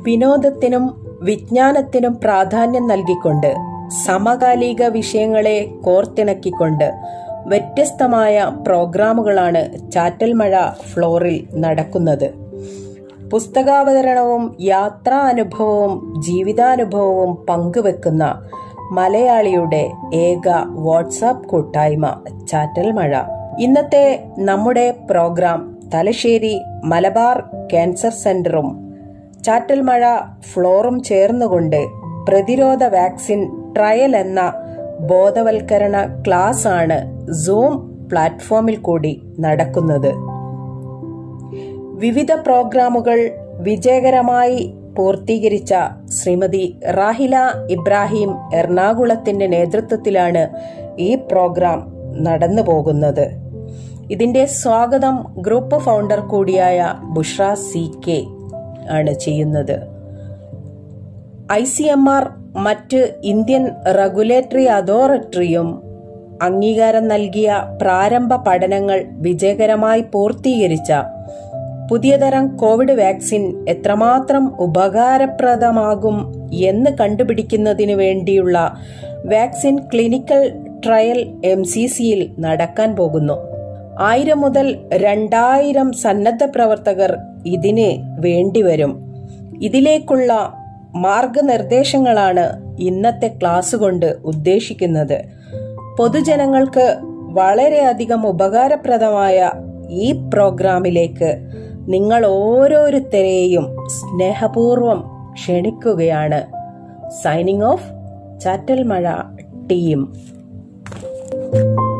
വിനോദത്തിനും വിജ്ഞാനത്തിനും പ്രാധാന്യം നൽകിക്കൊണ്ട് സമകാലിക വിഷയങ്ങളെ കോർത്തിണക്കിക്കൊണ്ട് വ്യത്യസ്തമായ പ്രോഗ്രാമുകളാണ് ചാറ്റൽ മഴ ഫ്ലോറിൽ നടക്കുന്നത് പുസ്തകാവതരണവും യാത്രാ അനുഭവവും ജീവിതാനുഭവവും പങ്കുവെക്കുന്ന മലയാളിയുടെ ഏക വാട്സാപ്പ് കൂട്ടായ്മ ചാറ്റൽ മഴ ഇന്നത്തെ നമ്മുടെ പ്രോഗ്രാം തലശ്ശേരി മലബാർ ക്യാൻസർ സെന്ററും ചാറ്റൽ മഴ ഫ്ലോറും ചേർന്നുകൊണ്ട് പ്രതിരോധ വാക്സിൻ ട്രയൽ എന്ന ബോധവൽക്കരണ ക്ലാസ് ആണ് സൂം പ്ലാറ്റ്ഫോമിൽ കൂടി നടക്കുന്നത് വിവിധ പ്രോഗ്രാമുകൾ വിജയകരമായി പൂർത്തീകരിച്ച ശ്രീമതി റാഹില ഇബ്രാഹിം എറണാകുളത്തിന്റെ നേതൃത്വത്തിലാണ് ഈ പ്രോഗ്രാം നടന്നു പോകുന്നത് ഇതിന്റെ സ്വാഗതം ഗ്രൂപ്പ് ഫൗണ്ടർ കൂടിയായ ബുഷ്ര സി കെ ആണ് ചെയ്യുന്നത് ഐ സി എം ആർ മറ്റ് ഇന്ത്യൻ റെഗുലേറ്ററി അതോറിറ്റിയും അംഗീകാരം നൽകിയ പ്രാരംഭ പഠനങ്ങൾ വിജയകരമായി പൂർത്തീകരിച്ച പുതിയ തരം കോവിഡ് വാക്സിൻ എത്രമാത്രം ഉപകാരപ്രദമാകും എന്ന് കണ്ടുപിടിക്കുന്നതിന് വേണ്ടിയുള്ള vaccine clinical trial M C സിയിൽ നടക്കാൻ പോകുന്നു ആയിരം മുതൽ രണ്ടായിരം സന്നദ്ധ പ്രവർത്തകർ ഇതിന് വേണ്ടിവരും ഇതിലേക്കുള്ള മാർഗനിർദ്ദേശങ്ങളാണ് ഇന്നത്തെ ക്ലാസ് കൊണ്ട് ഉദ്ദേശിക്കുന്നത് പൊതുജനങ്ങൾക്ക് വളരെയധികം ഉപകാരപ്രദമായ ഈ പ്രോഗ്രാമിലേക്ക് നിങ്ങൾ ഓരോരുത്തരെയും സ്നേഹപൂർവം ക്ഷണിക്കുകയാണ് സൈനിങ് ഓഫ് ചാറ്റൽ മഴ ടീം